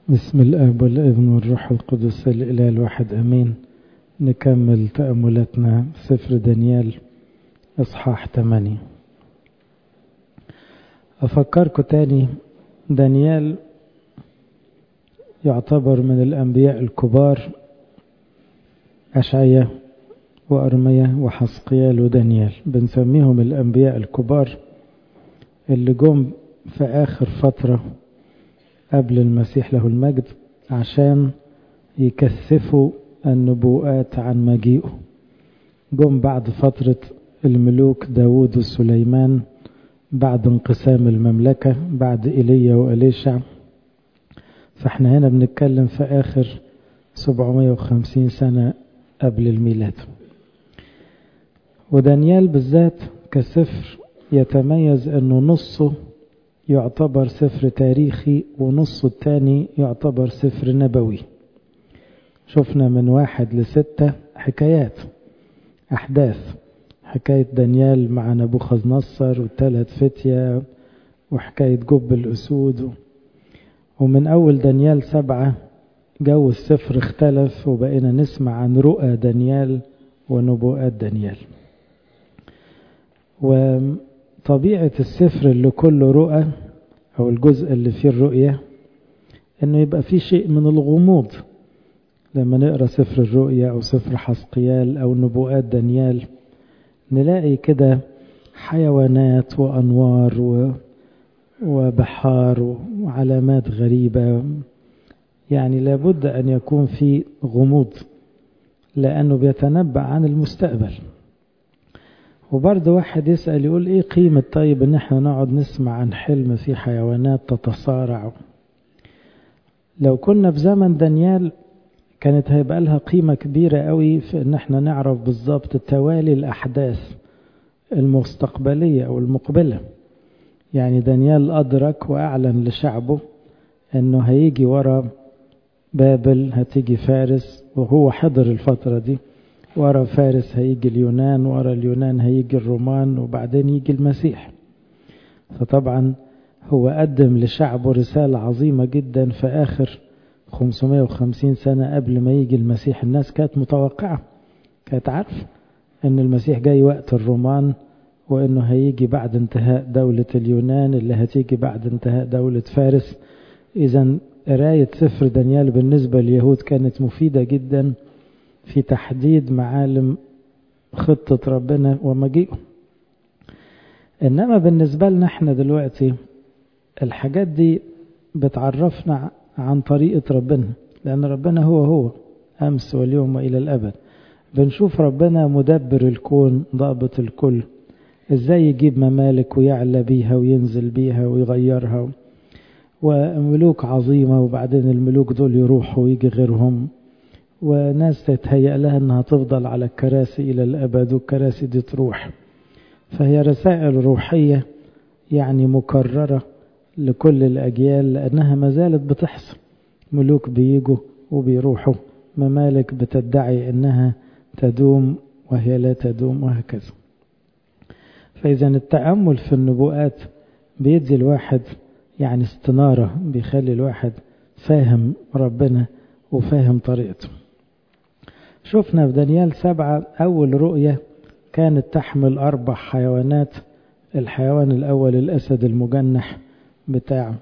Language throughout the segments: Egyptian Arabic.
بسم الاب والابن والروح القدس الاله الواحد امين نكمل تاملاتنا سفر دانيال اصحاح 8 افكركم تاني دانيال يعتبر من الانبياء الكبار اشعيا وارميا وحسقيال ودانيال بنسميهم الانبياء الكبار اللي جم في اخر فتره قبل المسيح له المجد عشان يكثفوا النبوءات عن مجيئه جم بعد فترة الملوك داود وسليمان بعد انقسام المملكة بعد إيليا وإليشع فاحنا هنا بنتكلم في آخر 750 سنة قبل الميلاد ودانيال بالذات كسفر يتميز انه نصه يعتبر سفر تاريخي ونصه الثاني يعتبر سفر نبوي شفنا من واحد لستة حكايات أحداث حكاية دانيال مع نبوخذ نصر والثلاث فتية وحكاية جب الأسود ومن أول دانيال سبعة جو السفر اختلف وبقينا نسمع عن رؤى دانيال ونبوءات دانيال و طبيعة السفر اللي كله رؤى أو الجزء اللي فيه الرؤية إنه يبقى فيه شيء من الغموض لما نقرأ سفر الرؤيا أو سفر حسقيال أو نبوءات دانيال نلاقي كده حيوانات وأنوار و وبحار وعلامات غريبة يعني لابد أن يكون في غموض لأنه بيتنبأ عن المستقبل وبرضه واحد يسأل يقول ايه قيمة طيب ان احنا نقعد نسمع عن حلم في حيوانات تتصارع لو كنا في زمن دانيال كانت هيبقى لها قيمة كبيرة قوي في ان احنا نعرف بالظبط توالي الاحداث المستقبلية او المقبلة يعني دانيال ادرك واعلن لشعبه انه هيجي ورا بابل هتيجي فارس وهو حضر الفترة دي ورا فارس هيجي اليونان ورا اليونان هيجي الرومان وبعدين يجي المسيح فطبعا هو قدم لشعبه رسالة عظيمة جدا في آخر 550 سنة قبل ما يجي المسيح الناس كانت متوقعة كانت عارفة ان المسيح جاي وقت الرومان وانه هيجي بعد انتهاء دولة اليونان اللي هتيجي بعد انتهاء دولة فارس اذا قراية سفر دانيال بالنسبة لليهود كانت مفيدة جدا في تحديد معالم خطة ربنا ومجيئه إنما بالنسبة لنا احنا دلوقتي الحاجات دي بتعرفنا عن طريقة ربنا لأن ربنا هو هو أمس واليوم وإلى الأبد بنشوف ربنا مدبر الكون ضابط الكل ازاي يجيب ممالك ويعلى بيها وينزل بيها ويغيرها وملوك عظيمة وبعدين الملوك دول يروحوا ويجي غيرهم وناس تتهيأ لها انها تفضل على الكراسي الى الابد والكراسي دي تروح فهي رسائل روحية يعني مكررة لكل الاجيال لانها ما زالت بتحصل ملوك بيجوا وبيروحوا ممالك بتدعي انها تدوم وهي لا تدوم وهكذا فاذا التأمل في النبوءات بيدي الواحد يعني استنارة بيخلي الواحد فاهم ربنا وفاهم طريقته شفنا في دانيال سبعة أول رؤية كانت تحمل أربع حيوانات الحيوان الأول الأسد المجنح بتاع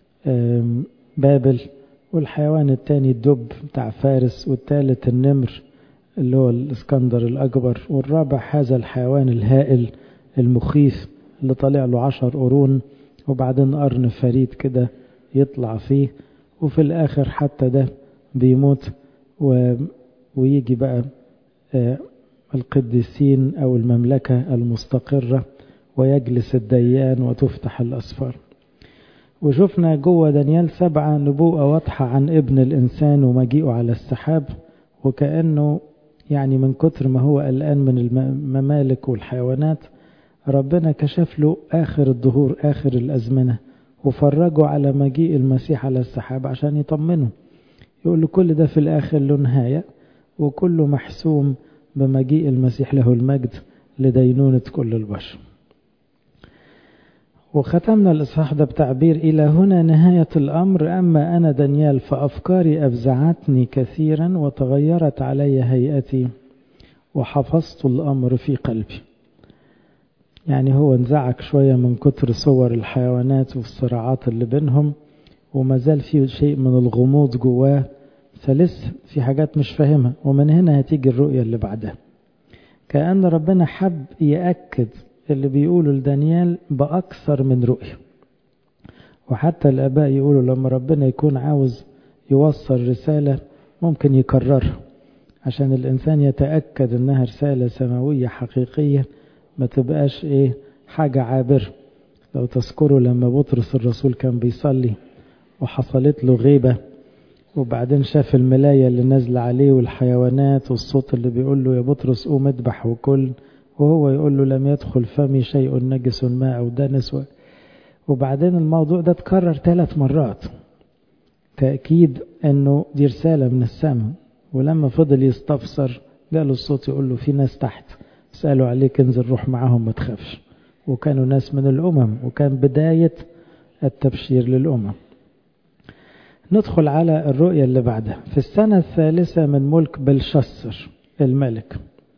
بابل والحيوان الثاني الدب بتاع فارس والثالث النمر اللي هو الاسكندر الأكبر والرابع هذا الحيوان الهائل المخيف اللي طالع له عشر قرون وبعدين قرن فريد كده يطلع فيه وفي الآخر حتى ده بيموت و... ويجي بقى القديسين أو المملكة المستقرة ويجلس الديان وتفتح الأسفار وشفنا جوه دانيال سبعة نبوءة واضحة عن ابن الإنسان ومجيئه على السحاب وكأنه يعني من كتر ما هو قلقان من الممالك والحيوانات ربنا كشف له آخر الظهور آخر الأزمنة وفرجه على مجيء المسيح على السحاب عشان يطمنه يقول له كل ده في الآخر له نهاية وكله محسوم بمجيء المسيح له المجد لدينونة كل البشر وختمنا الإصحاح ده بتعبير إلى هنا نهاية الأمر أما أنا دانيال فأفكاري أفزعتني كثيرا وتغيرت علي هيئتي وحفظت الأمر في قلبي يعني هو انزعج شوية من كتر صور الحيوانات والصراعات اللي بينهم وما زال فيه شيء من الغموض جواه فلسه في حاجات مش فاهمها ومن هنا هتيجي الرؤية اللي بعدها كأن ربنا حب يأكد اللي بيقوله لدانيال بأكثر من رؤية وحتى الآباء يقولوا لما ربنا يكون عاوز يوصل رسالة ممكن يكررها عشان الإنسان يتأكد إنها رسالة سماوية حقيقية ما تبقاش إيه حاجة عابرة لو تذكروا لما بطرس الرسول كان بيصلي وحصلت له غيبة وبعدين شاف الملاية اللي نازلة عليه والحيوانات والصوت اللي بيقول له يا بطرس قوم اذبح وكل وهو يقول له لم يدخل فمي شيء نجس ما أو دنس وبعدين الموضوع ده اتكرر ثلاث مرات تأكيد أنه دي رسالة من السماء ولما فضل يستفسر جاله الصوت يقول له في ناس تحت سألوا عليك انزل روح معاهم ما تخافش وكانوا ناس من الأمم وكان بداية التبشير للأمم ندخل على الرؤية اللي بعدها في السنة الثالثة من ملك بلشسر الملك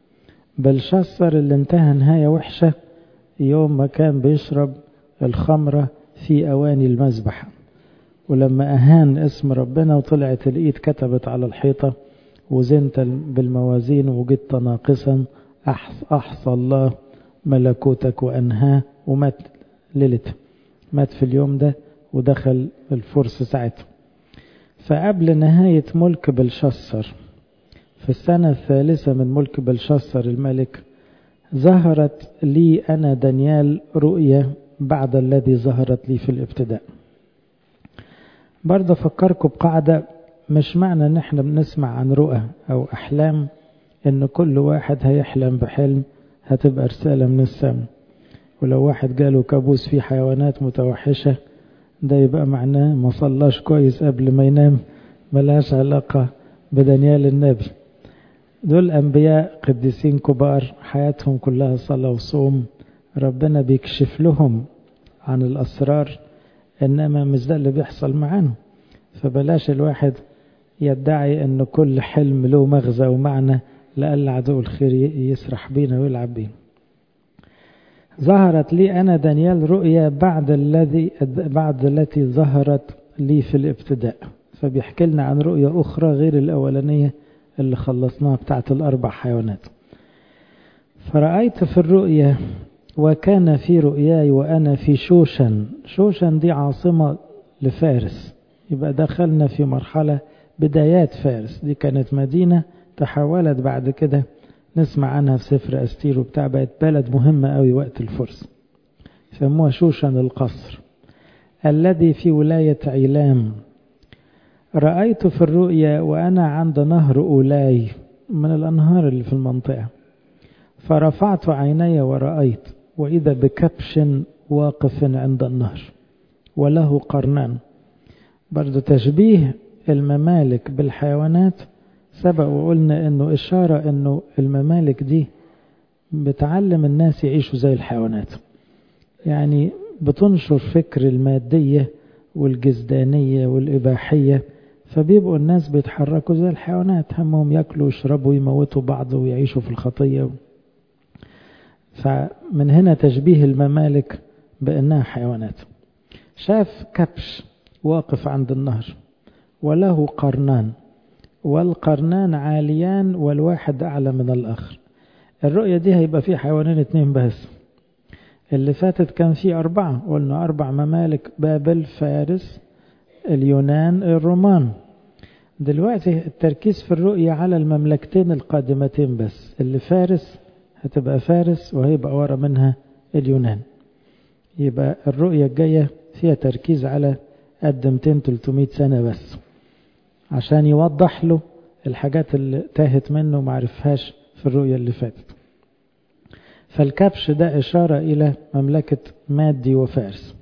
بلشسر اللي انتهى نهاية وحشة يوم ما كان بيشرب الخمرة في أواني المذبحة ولما أهان اسم ربنا وطلعت الإيد كتبت على الحيطة وزنت بالموازين وجدت ناقصا أحصى الله ملكوتك وأنهاه ومات ليلته مات في اليوم ده ودخل الفرس ساعتها فقبل نهاية ملك بلشسر في السنة الثالثة من ملك بلشسر الملك ظهرت لي أنا دانيال رؤية بعد الذي ظهرت لي في الابتداء برضه أفكركم بقاعدة مش معنى ان احنا بنسمع عن رؤى او احلام ان كل واحد هيحلم بحلم هتبقى رسالة من السماء ولو واحد جاله كابوس فيه حيوانات متوحشة ده يبقى معناه ما صلاش كويس قبل ما ينام ملهاش علاقة بدانيال النبي دول أنبياء قديسين كبار حياتهم كلها صلاة وصوم ربنا بيكشف لهم عن الأسرار إنما مش ده اللي بيحصل معانا فبلاش الواحد يدعي أن كل حلم له مغزى ومعنى لأن عدو الخير يسرح بينا ويلعب بينا ظهرت لي أنا دانيال رؤيا بعد الذي بعد التي ظهرت لي في الابتداء فبيحكي لنا عن رؤيا أخرى غير الأولانية اللي خلصناها بتاعت الأربع حيوانات فرأيت في الرؤيا وكان في رؤياي وأنا في شوشن شوشن دي عاصمة لفارس يبقى دخلنا في مرحلة بدايات فارس دي كانت مدينة تحولت بعد كده نسمع عنها في سفر أستير وبتاع بقت بلد مهمة قوي وقت الفرس يسموها شوشن القصر الذي في ولاية عيلام رأيت في الرؤيا وأنا عند نهر أولاي من الأنهار اللي في المنطقة فرفعت عيني ورأيت وإذا بكبش واقف عند النهر وله قرنان برضو تشبيه الممالك بالحيوانات سبق وقلنا انه اشارة انه الممالك دي بتعلم الناس يعيشوا زي الحيوانات يعني بتنشر فكر المادية والجزدانية والإباحية فبيبقوا الناس بيتحركوا زي الحيوانات همهم ياكلوا ويشربوا ويموتوا بعض ويعيشوا في الخطية فمن هنا تشبيه الممالك بأنها حيوانات شاف كبش واقف عند النهر وله قرنان والقرنان عاليان والواحد أعلى من الآخر الرؤية دي هيبقى فيه حيوانين اتنين بس اللي فاتت كان فيه أربعة قلنا أربع ممالك بابل فارس اليونان الرومان دلوقتي التركيز في الرؤية على المملكتين القادمتين بس اللي فارس هتبقى فارس وهيبقى ورا منها اليونان يبقى الرؤية الجاية فيها تركيز على قد 200-300 سنة بس عشان يوضح له الحاجات اللي تاهت منه وما عرفهاش في الرؤية اللي فاتت فالكبش ده إشارة إلى مملكة مادي وفارس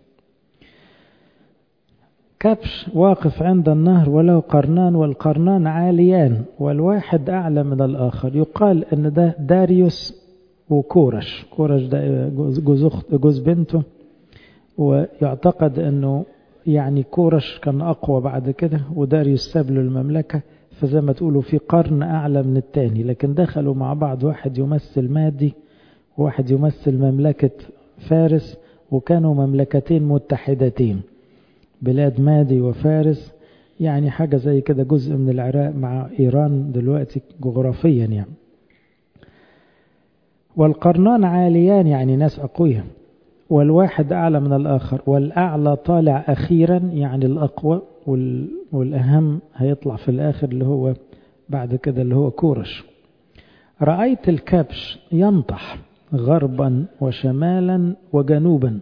كبش واقف عند النهر وله قرنان والقرنان عاليان والواحد أعلى من الآخر يقال أن ده داريوس وكورش كورش ده جوز, جوز بنته ويعتقد أنه يعني كورش كان أقوى بعد كده وداريوس ساب له المملكة فزي ما تقولوا في قرن أعلى من التاني لكن دخلوا مع بعض واحد يمثل مادي وواحد يمثل مملكة فارس وكانوا مملكتين متحدتين بلاد مادي وفارس يعني حاجة زي كده جزء من العراق مع إيران دلوقتي جغرافيا يعني والقرنان عاليان يعني ناس أقوياء والواحد أعلى من الآخر والأعلى طالع أخيرا يعني الأقوى والأهم هيطلع في الآخر اللي هو بعد كده اللي هو كورش رأيت الكبش ينطح غربا وشمالا وجنوبا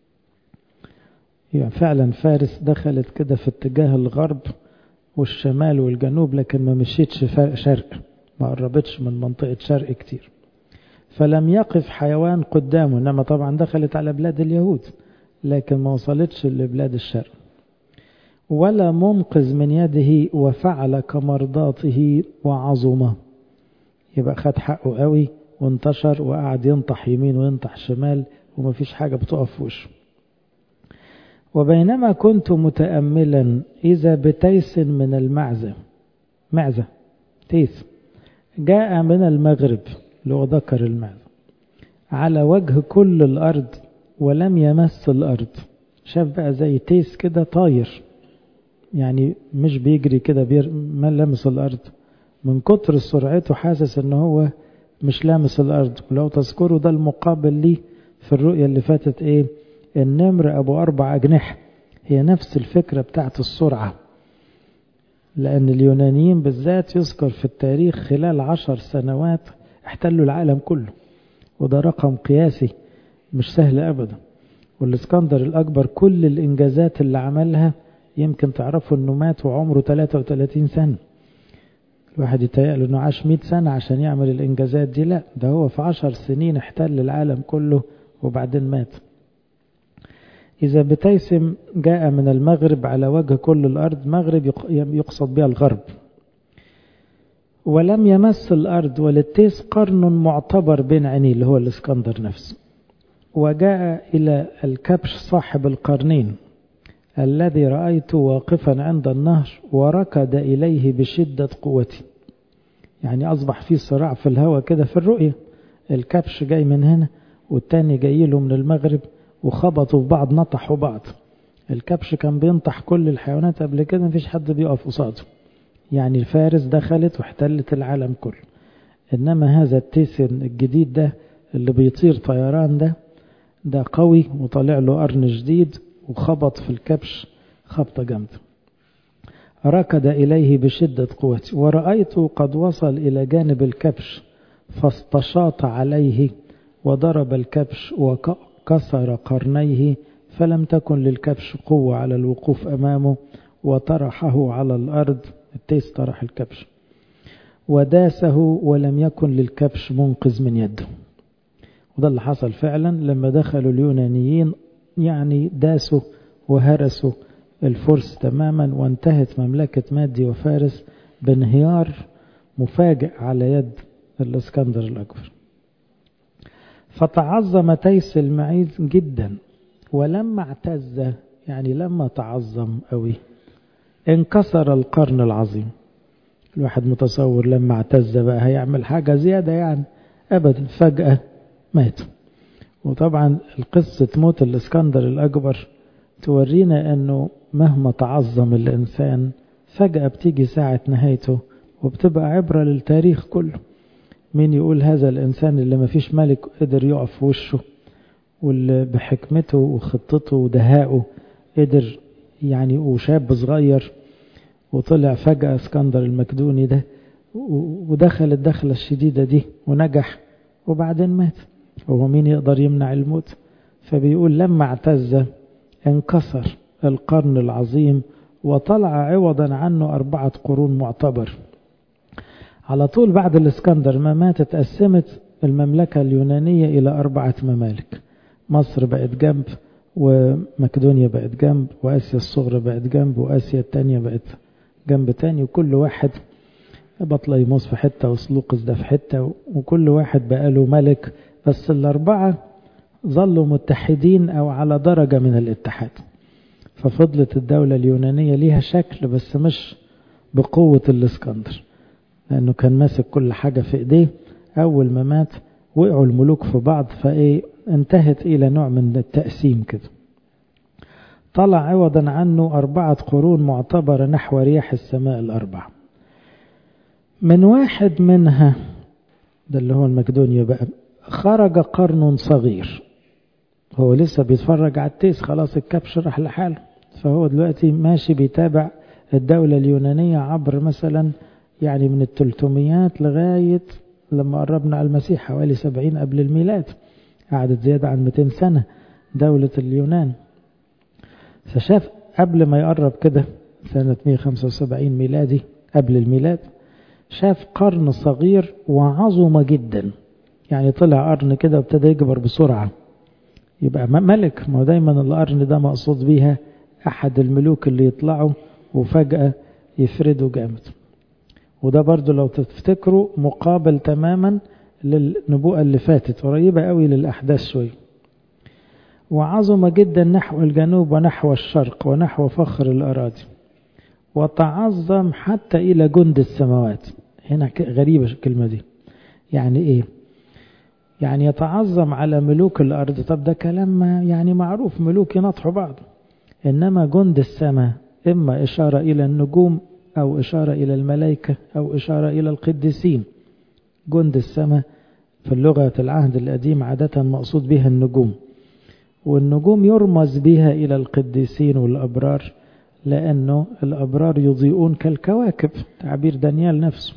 يعني فعلا فارس دخلت كده في اتجاه الغرب والشمال والجنوب لكن ما مشيتش شرق ما قربتش من منطقة شرق كتير فلم يقف حيوان قدامه إنما طبعا دخلت على بلاد اليهود لكن ما وصلتش لبلاد الشرق ولا منقذ من يده وفعل كمرضاته وعظمه يبقى خد حقه قوي وانتشر وقعد ينطح يمين وينطح شمال ومفيش حاجة بتقف في وشه وبينما كنت متأملا إذا بتيس من المعزة معزة تيس جاء من المغرب اللي هو ذكر المعزة على وجه كل الأرض ولم يمس الأرض شاف بقى زي تيس كده طاير يعني مش بيجري كده بير... ما لمس الأرض من كتر سرعته حاسس ان هو مش لامس الأرض ولو تذكروا ده المقابل ليه في الرؤية اللي فاتت ايه النمر أبو أربع أجنحة هي نفس الفكرة بتاعت السرعة لأن اليونانيين بالذات يذكر في التاريخ خلال عشر سنوات احتلوا العالم كله وده رقم قياسي مش سهل أبدا والاسكندر الأكبر كل الإنجازات اللي عملها يمكن تعرفوا أنه مات وعمره 33 سنة الواحد يتهيأ أنه عاش 100 سنة عشان يعمل الإنجازات دي لا ده هو في عشر سنين احتل العالم كله وبعدين مات إذا بتيسم جاء من المغرب على وجه كل الأرض مغرب يقصد بها الغرب ولم يمس الأرض وللتيس قرن معتبر بين عينيه اللي هو الإسكندر نفسه وجاء إلى الكبش صاحب القرنين الذي رأيته واقفا عند النهر وركض إليه بشدة قوته يعني أصبح في صراع في الهواء كده في الرؤية الكبش جاي من هنا والتاني جاي له من المغرب وخبطوا في بعض نطحوا بعض الكبش كان بينطح كل الحيوانات قبل كده مفيش حد بيقف قصاده يعني الفارس دخلت واحتلت العالم كله إنما هذا التيسن الجديد ده اللي بيطير طيران ده ده قوي وطالع له قرن جديد وخبط في الكبش خبطة جامدة ركض إليه بشدة قوته ورأيته قد وصل إلى جانب الكبش فاستشاط عليه وضرب الكبش وكسر قرنيه فلم تكن للكبش قوة على الوقوف أمامه وطرحه على الأرض التيس طرح الكبش وداسه ولم يكن للكبش منقذ من يده وده اللي حصل فعلا لما دخلوا اليونانيين يعني داسوا وهرسوا الفرس تماما وانتهت مملكة مادي وفارس بانهيار مفاجئ على يد الاسكندر الأكبر فتعظم تيس المعيز جدا ولما اعتز يعني لما تعظم قوي انكسر القرن العظيم الواحد متصور لما اعتز بقى هيعمل حاجة زيادة يعني أبدا فجأة مات وطبعا القصة موت الاسكندر الأكبر تورينا أنه مهما تعظم الإنسان فجأة بتيجي ساعة نهايته وبتبقى عبرة للتاريخ كله مين يقول هذا الإنسان اللي ما فيش ملك قدر يقف في وشه واللي بحكمته وخطته ودهائه قدر يعني وشاب صغير وطلع فجأة اسكندر المكدوني ده ودخل الدخلة الشديدة دي ونجح وبعدين مات هو مين يقدر يمنع الموت فبيقول لما اعتز انكسر القرن العظيم وطلع عوضا عنه أربعة قرون معتبر على طول بعد الاسكندر ما مات اتقسمت المملكة اليونانية إلى أربعة ممالك مصر بقت جنب ومقدونيا بقت جنب وآسيا الصغرى بقت جنب وآسيا التانية بقت جنب تاني وكل واحد بطليموس في حتة وسلوقس ده في حتة وكل واحد بقى له ملك بس الأربعة ظلوا متحدين أو على درجة من الاتحاد ففضلت الدولة اليونانية ليها شكل بس مش بقوة الاسكندر لأنه كان ماسك كل حاجة في إيديه أول ما مات وقعوا الملوك في بعض فإيه انتهت إلى نوع من التقسيم كده طلع عوضا عنه أربعة قرون معتبرة نحو رياح السماء الأربع من واحد منها ده اللي هو المقدونيا بقى خرج قرن صغير هو لسه بيتفرج على التيس خلاص الكبش راح لحاله فهو دلوقتي ماشي بيتابع الدولة اليونانية عبر مثلا يعني من التلتميات لغاية لما قربنا على المسيح حوالي سبعين قبل الميلاد قعدت زيادة عن 200 سنة دولة اليونان فشاف قبل ما يقرب كده سنة 175 ميلادي قبل الميلاد شاف قرن صغير وعظم جدا يعني طلع قرن كده وابتدى يكبر بسرعة يبقى ملك ما دايما القرن ده مقصود بيها أحد الملوك اللي يطلعوا وفجأة يفردوا جامد وده برضو لو تفتكروا مقابل تماما للنبوءة اللي فاتت قريبة قوي للأحداث شوي وعظم جدا نحو الجنوب ونحو الشرق ونحو فخر الأراضي وتعظم حتى إلى جند السماوات هنا غريبة الكلمة دي يعني إيه يعني يتعظم على ملوك الأرض طب ده كلام يعني معروف ملوك ينطحوا بعض إنما جند السماء إما إشارة إلى النجوم أو إشارة إلى الملائكة أو إشارة إلى القديسين جند السماء في اللغة العهد القديم عادة مقصود بها النجوم والنجوم يرمز بها إلى القديسين والأبرار لأنه الأبرار يضيئون كالكواكب تعبير دانيال نفسه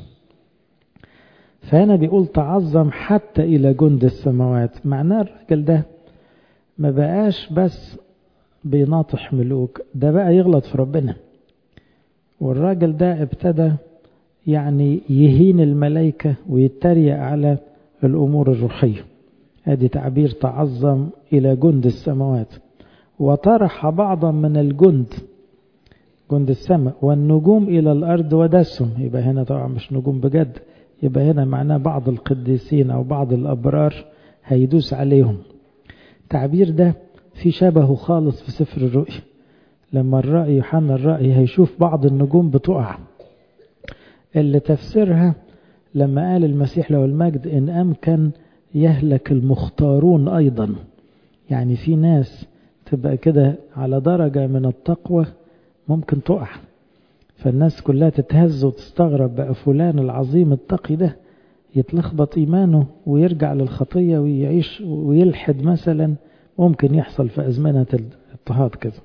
فهنا بيقول تعظم حتى إلى جند السماوات معناه الراجل ده ما بقاش بس بيناطح ملوك ده بقى يغلط في ربنا والراجل ده ابتدى يعني يهين الملائكة ويتريق على الأمور الروحية ادي تعبير تعظم إلى جند السماوات وطرح بعضا من الجند جند السماء والنجوم إلى الأرض ودسهم يبقى هنا طبعا مش نجوم بجد يبقى هنا معناه بعض القديسين أو بعض الأبرار هيدوس عليهم تعبير ده في شبهه خالص في سفر الرؤيا لما الرأي يوحنا الرأي هيشوف بعض النجوم بتقع اللي تفسيرها لما قال المسيح له المجد إن أمكن يهلك المختارون أيضا يعني في ناس تبقى كده على درجة من التقوى ممكن تقع فالناس كلها تتهز وتستغرب بقى فلان العظيم التقي ده يتلخبط إيمانه ويرجع للخطية ويعيش ويلحد مثلا ممكن يحصل في أزمنة الاضطهاد كده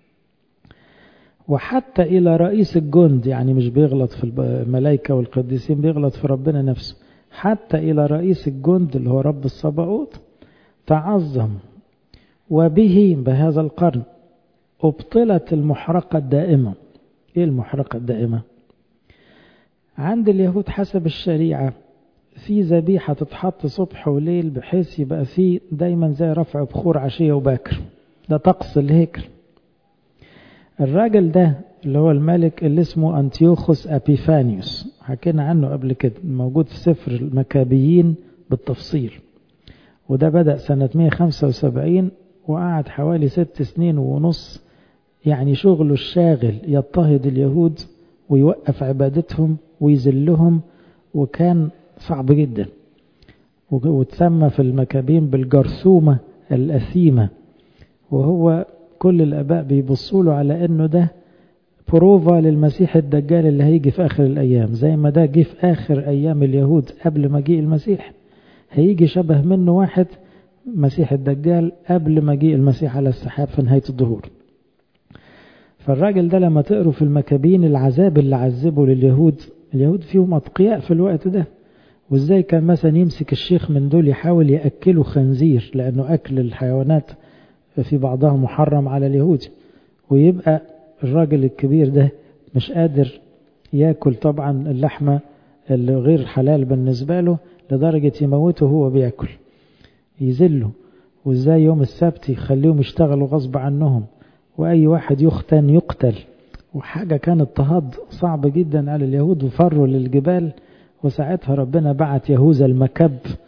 وحتى إلى رئيس الجند يعني مش بيغلط في الملائكة والقديسين بيغلط في ربنا نفسه حتى إلى رئيس الجند اللي هو رب الصباؤوت تعظم وبه بهذا القرن أبطلت المحرقة الدائمة إيه المحرقة الدائمة عند اليهود حسب الشريعة في ذبيحة تتحط صبح وليل بحيث يبقى في دايما زي رفع بخور عشية وباكر ده طقس الهيكل الراجل ده اللي هو الملك اللي اسمه أنتيوخوس أبيفانيوس حكينا عنه قبل كده موجود في سفر المكابيين بالتفصيل وده بدأ سنة 175 وقعد حوالي ست سنين ونص يعني شغله الشاغل يضطهد اليهود ويوقف عبادتهم ويذلهم وكان صعب جدا وتسمى في المكابين بالجرثومة الأثيمة وهو كل الآباء بيبصوا له على أنه ده بروفا للمسيح الدجال اللي هيجي في آخر الأيام زي ما ده جه في آخر أيام اليهود قبل مجيء المسيح هيجي شبه منه واحد مسيح الدجال قبل مجيء المسيح على السحاب في نهاية الظهور فالراجل ده لما تقروا في المكابين العذاب اللي عذبه لليهود اليهود فيهم أتقياء في الوقت ده وازاي كان مثلا يمسك الشيخ من دول يحاول يأكله خنزير لأنه أكل الحيوانات في بعضها محرم على اليهود ويبقى الراجل الكبير ده مش قادر ياكل طبعا اللحمة اللي غير حلال بالنسبة له لدرجة يموته هو بياكل يذله وازاي يوم السبت يخليهم يشتغلوا غصب عنهم وأي واحد يختن يقتل وحاجة كان اضطهاد صعب جدا على اليهود وفروا للجبال وساعتها ربنا بعت يهوذا المكب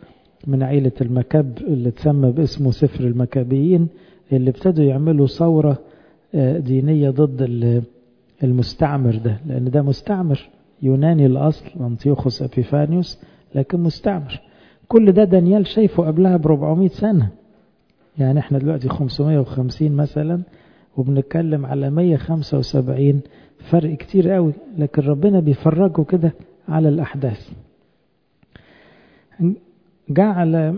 من عيلة المكب اللي تسمى باسمه سفر المكابيين اللي ابتدوا يعملوا ثورة دينية ضد المستعمر ده لأن ده مستعمر يوناني الأصل أنطيوخوس أبيفانيوس لكن مستعمر كل ده دانيال شايفه قبلها ب 400 سنة يعني احنا دلوقتي 550 مثلا وبنتكلم على 175 فرق كتير قوي لكن ربنا بيفرجه كده على الأحداث جعل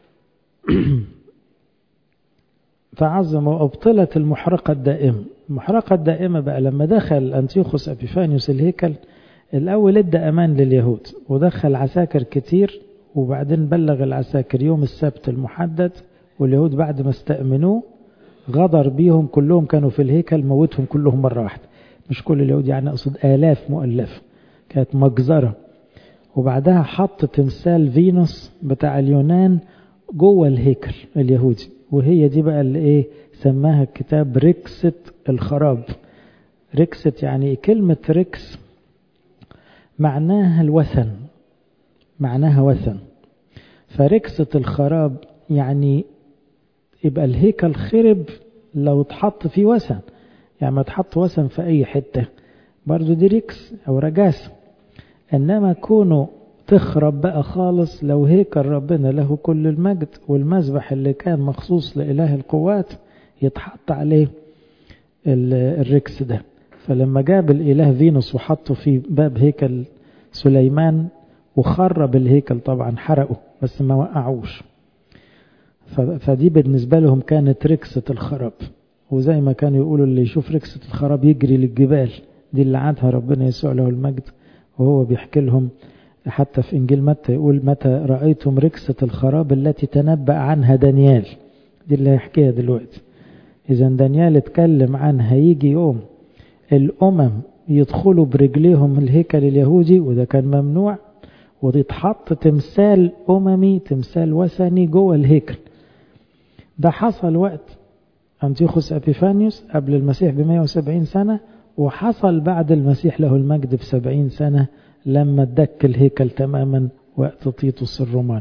فعظم وأبطلت المحرقة الدائمة المحرقة الدائمة بقى لما دخل أنتيوخوس أبيفانيوس الهيكل الأول ادى أمان لليهود ودخل عساكر كتير وبعدين بلغ العساكر يوم السبت المحدد واليهود بعد ما استأمنوه غدر بيهم كلهم كانوا في الهيكل موتهم كلهم مرة واحدة مش كل اليهود يعني أقصد آلاف مؤلفة كانت مجزرة وبعدها حط تمثال فينوس بتاع اليونان جوه الهيكل اليهودي وهي دي بقى اللي ايه سماها الكتاب ركسة الخراب ركسة يعني كلمة ركس معناها الوثن معناها وثن فركسة الخراب يعني يبقى الهيكل خرب لو اتحط فيه وثن يعني ما تحط وثن في اي حتة برضو دي ركس او رجاسة انما كونه تخرب بقى خالص لو هيكل ربنا له كل المجد والمذبح اللي كان مخصوص لإله القوات يتحط عليه الركس ده فلما جاب الإله فينوس وحطه في باب هيكل سليمان وخرب الهيكل طبعا حرقه بس ما وقعوش فدي بالنسبة لهم كانت ركسة الخراب وزي ما كانوا يقولوا اللي يشوف ركسة الخراب يجري للجبال دي اللي عادها ربنا يسوع له المجد وهو بيحكي لهم حتى في إنجيل متى يقول متى رأيتم ركسة الخراب التي تنبأ عنها دانيال دي اللي هيحكيها دلوقتي إذا دانيال اتكلم عن هيجي يوم الأمم يدخلوا برجليهم الهيكل اليهودي وده كان ممنوع ويتحط تمثال أممي تمثال وثني جوه الهيكل ده حصل وقت أنتيوخوس أبيفانيوس قبل المسيح ب 170 سنة وحصل بعد المسيح له المجد بسبعين سنة لما ادك الهيكل تماما وقت تيتوس الرومان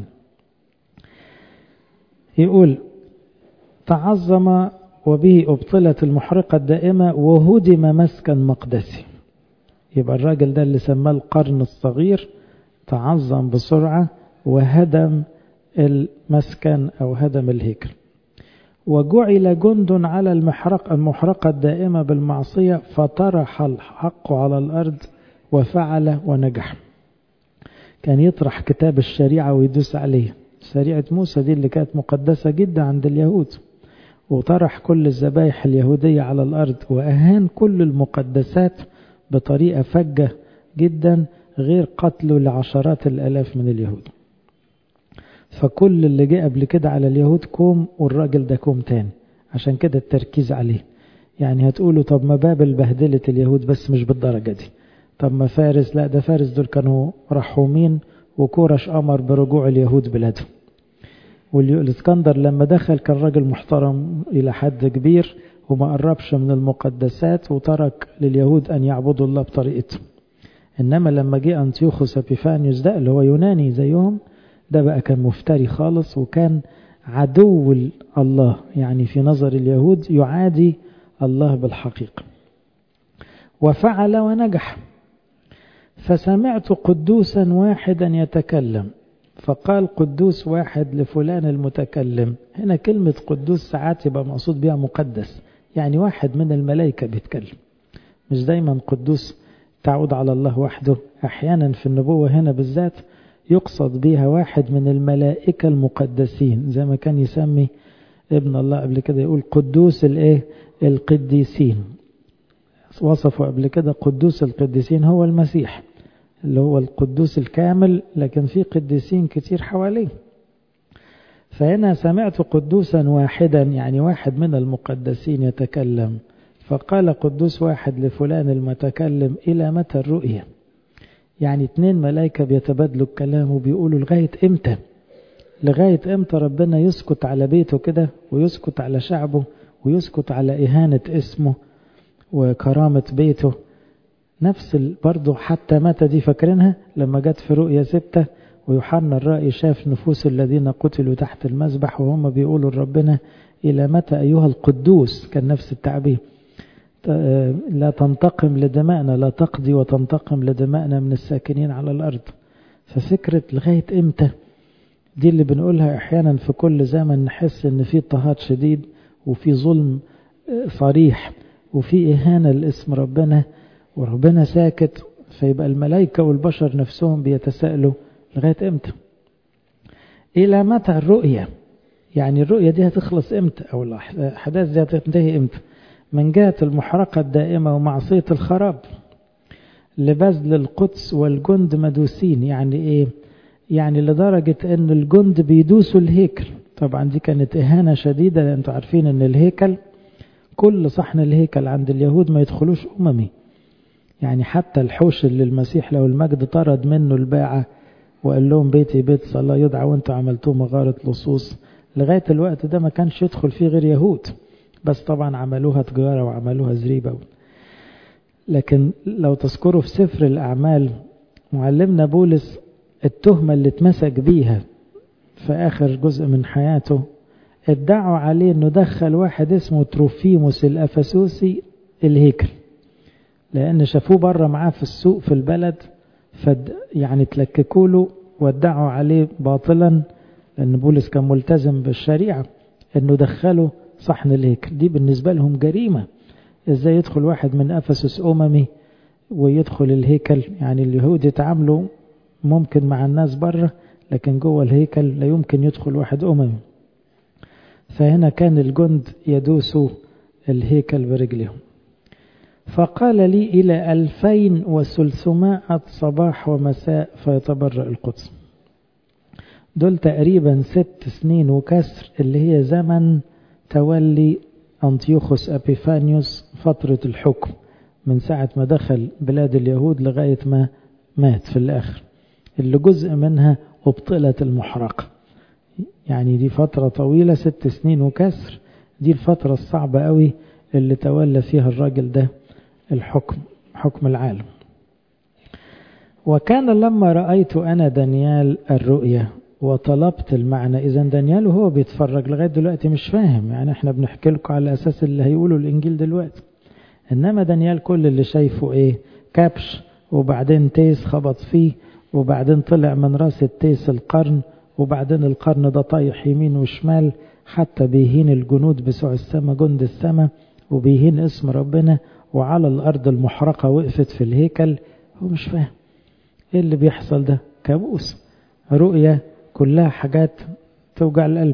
يقول تعظم وبه أبطلت المحرقة الدائمة وهدم مسكن مقدسي يبقى الراجل ده اللي سماه القرن الصغير تعظم بسرعة وهدم المسكن أو هدم الهيكل وجعل جند على المحرقة المحرقة الدائمة بالمعصية فطرح الحق على الأرض وفعل ونجح كان يطرح كتاب الشريعة ويدوس عليه شريعة موسى دي اللي كانت مقدسة جدا عند اليهود وطرح كل الذبايح اليهودية على الأرض وأهان كل المقدسات بطريقة فجة جدا غير قتله لعشرات الألاف من اليهود فكل اللي جه قبل كده على اليهود كوم والراجل ده كوم تاني عشان كده التركيز عليه يعني هتقولوا طب ما بابل بهدلت اليهود بس مش بالدرجة دي طب ما فارس لا ده فارس دول كانوا رحومين وكورش أمر برجوع اليهود بلادهم والاسكندر لما دخل كان راجل محترم إلى حد كبير وما قربش من المقدسات وترك لليهود أن يعبدوا الله بطريقتهم إنما لما جه أنتيوخوس أبيفانيوس ده اللي هو يوناني زيهم ده بقى كان مفتري خالص وكان عدو الله يعني في نظر اليهود يعادي الله بالحقيقة وفعل ونجح فسمعت قدوسا واحدا يتكلم فقال قدوس واحد لفلان المتكلم هنا كلمة قدوس ساعات يبقى مقصود بها مقدس يعني واحد من الملائكة بيتكلم مش دايما قدوس تعود على الله وحده أحيانا في النبوة هنا بالذات يقصد بها واحد من الملائكة المقدسين زي ما كان يسمي ابن الله قبل كده يقول قدوس الايه القديسين وصفوا قبل كده قدوس القديسين هو المسيح اللي هو القدوس الكامل لكن في قديسين كتير حواليه فهنا سمعت قدوسا واحدا يعني واحد من المقدسين يتكلم فقال قدوس واحد لفلان المتكلم إلى متى الرؤية يعني اتنين ملائكة بيتبادلوا الكلام وبيقولوا لغاية امتى لغاية امتى ربنا يسكت على بيته كده ويسكت على شعبه ويسكت على إهانة اسمه وكرامة بيته نفس برضه حتى متى دي فاكرينها لما جت في رؤية ستة ويوحنا الرأي شاف نفوس الذين قتلوا تحت المذبح وهم بيقولوا لربنا إلى متى أيها القدوس كان نفس التعبير لا تنتقم لدمائنا لا تقضي وتنتقم لدمائنا من الساكنين على الأرض ففكرة لغاية إمتى دي اللي بنقولها أحيانا في كل زمن نحس إن في اضطهاد شديد وفي ظلم صريح وفي إهانة لاسم ربنا وربنا ساكت فيبقى الملائكة والبشر نفسهم بيتساءلوا لغاية إمتى إلى متى الرؤية يعني الرؤية دي هتخلص إمتى أو الأحداث دي هتنتهي إمتى من جهة المحرقة الدائمة ومعصية الخراب لبذل القدس والجند مدوسين يعني إيه يعني لدرجة أن الجند بيدوسوا الهيكل طبعا دي كانت إهانة شديدة لأن انتوا عارفين أن الهيكل كل صحن الهيكل عند اليهود ما يدخلوش أممي يعني حتى الحوش اللي المسيح لو المجد طرد منه الباعة وقال لهم بيتي بيت صلاة يدعى وانتوا عملتوه مغارة لصوص لغاية الوقت ده ما كانش يدخل فيه غير يهود بس طبعا عملوها تجارة وعملوها زريبة لكن لو تذكروا في سفر الأعمال معلمنا بولس التهمة اللي اتمسك بيها في آخر جزء من حياته ادعوا عليه انه دخل واحد اسمه تروفيموس الأفسوسي الهيكل لأن شافوه بره معاه في السوق في البلد فد يعني تلككوا له وادعوا عليه باطلا لأن بولس كان ملتزم بالشريعة انه دخله صحن الهيكل دي بالنسبة لهم جريمة ازاي يدخل واحد من أفسس أممي ويدخل الهيكل يعني اليهود يتعاملوا ممكن مع الناس بره لكن جوه الهيكل لا يمكن يدخل واحد أممي فهنا كان الجند يدوسوا الهيكل برجلهم فقال لي إلى ألفين وثلثمائة صباح ومساء فيتبرأ القدس دول تقريبا ست سنين وكسر اللي هي زمن تولي أنطيوخوس أبيفانيوس فترة الحكم من ساعة ما دخل بلاد اليهود لغاية ما مات في الآخر اللي جزء منها ابطلت المحرقة يعني دي فترة طويلة ست سنين وكسر دي الفترة الصعبة قوي اللي تولى فيها الراجل ده الحكم حكم العالم وكان لما رأيت أنا دانيال الرؤية وطلبت المعنى إذا دانيال وهو بيتفرج لغاية دلوقتي مش فاهم يعني احنا بنحكي لكم على أساس اللي هيقولوا الإنجيل دلوقتي إنما دانيال كل اللي شايفه إيه كبش وبعدين تيس خبط فيه وبعدين طلع من راس التيس القرن وبعدين القرن ده طايح يمين وشمال حتى بيهين الجنود بسوع السماء جند السماء وبيهين اسم ربنا وعلى الأرض المحرقة وقفت في الهيكل هو مش فاهم ايه اللي بيحصل ده كابوس رؤية كلها حاجات توجع القلب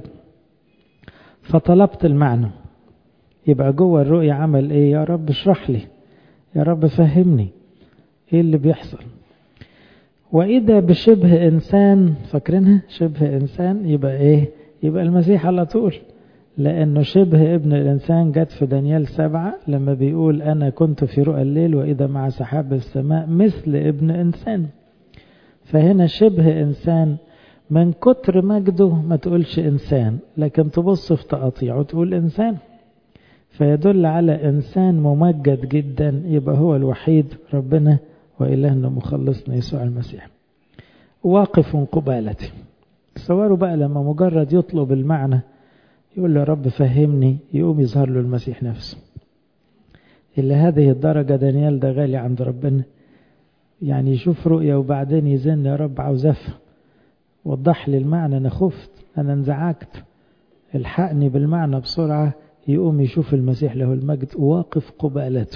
فطلبت المعنى يبقى جوه الرؤية عمل ايه يا رب اشرح لي يا رب فهمني ايه اللي بيحصل وإذا بشبه إنسان فاكرينها شبه إنسان يبقى إيه يبقى المسيح على طول لأنه شبه ابن الإنسان جت في دانيال سبعة لما بيقول أنا كنت في رؤى الليل وإذا مع سحاب السماء مثل ابن إنسان فهنا شبه إنسان من كتر مجده ما تقولش إنسان لكن تبص في تقاطيعه وتقول إنسان فيدل على إنسان ممجد جدا يبقى هو الوحيد ربنا وإلهنا مخلصنا يسوع المسيح واقف قبالتي تصوروا بقى لما مجرد يطلب المعنى يقول له يا رب فهمني يقوم يظهر له المسيح نفسه إلى هذه الدرجة دانيال ده غالي عند ربنا يعني يشوف رؤية وبعدين يزن يا رب عاوز أفهم وضح لي المعنى أنا خفت أنا انزعجت الحقني بالمعنى بسرعة يقوم يشوف المسيح له المجد واقف قبالته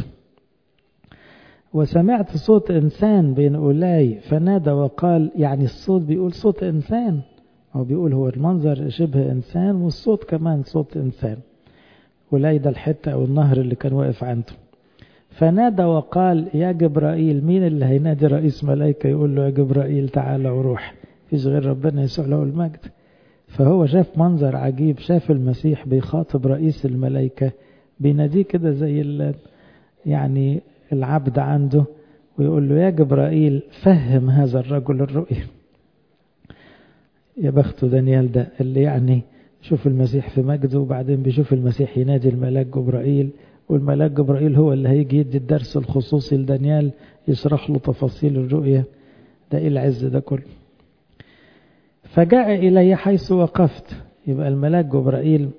وسمعت صوت إنسان بين أولاي فنادى وقال يعني الصوت بيقول صوت إنسان أو بيقول هو المنظر شبه إنسان والصوت كمان صوت إنسان أولاي ده الحتة أو النهر اللي كان واقف عنده فنادى وقال يا جبرائيل مين اللي هينادي رئيس ملائكة يقول له يا جبرائيل تعالى وروح فيش غير ربنا يسوع له المجد فهو شاف منظر عجيب شاف المسيح بيخاطب رئيس الملائكة بيناديه كده زي يعني العبد عنده ويقول له يا جبرائيل فهم هذا الرجل الرؤيا يا بخته دانيال ده اللي يعني شوف المسيح في مجده وبعدين بيشوف المسيح ينادي الملاك جبرائيل والملاك جبرائيل هو اللي هيجي يدي الدرس الخصوصي لدانيال يشرح له تفاصيل الرؤيا ده ايه العز ده كله فجاء إلي حيث وقفت يبقى الملاك جبرائيل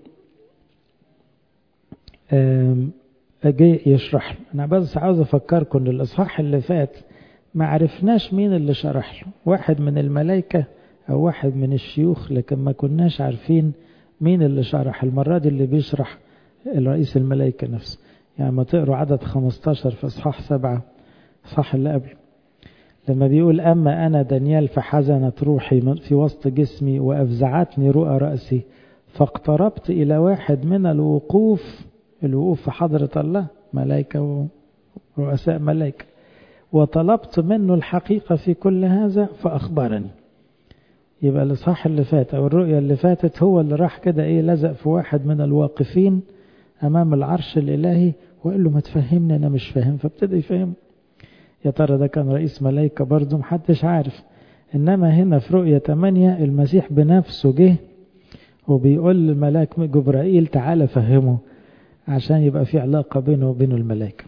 جه يشرح له أنا بس عاوز أفكركم إن الإصحاح اللي فات ما عرفناش مين اللي شرح له واحد من الملائكة أو واحد من الشيوخ لكن ما كناش عارفين مين اللي شرح المرة دي اللي بيشرح الرئيس الملائكة نفسه يعني ما تقروا عدد 15 في إصحاح سبعة صح اللي قبل لما بيقول أما أنا دانيال فحزنت روحي في وسط جسمي وأفزعتني رؤى رأسي فاقتربت إلى واحد من الوقوف الوقوف في حضرة الله ملائكة ورؤساء ملائكة وطلبت منه الحقيقة في كل هذا فأخبرني يبقى الإصحاح اللي فات أو الرؤية اللي فاتت هو اللي راح كده إيه لزق في واحد من الواقفين أمام العرش الإلهي وقال له ما تفهمني أنا مش فاهم فابتدى يفهم يا ترى ده كان رئيس ملائكة برضه محدش عارف إنما هنا في رؤية 8 المسيح بنفسه جه وبيقول للملاك جبرائيل تعالى فهمه عشان يبقى في علاقة بينه وبين الملائكة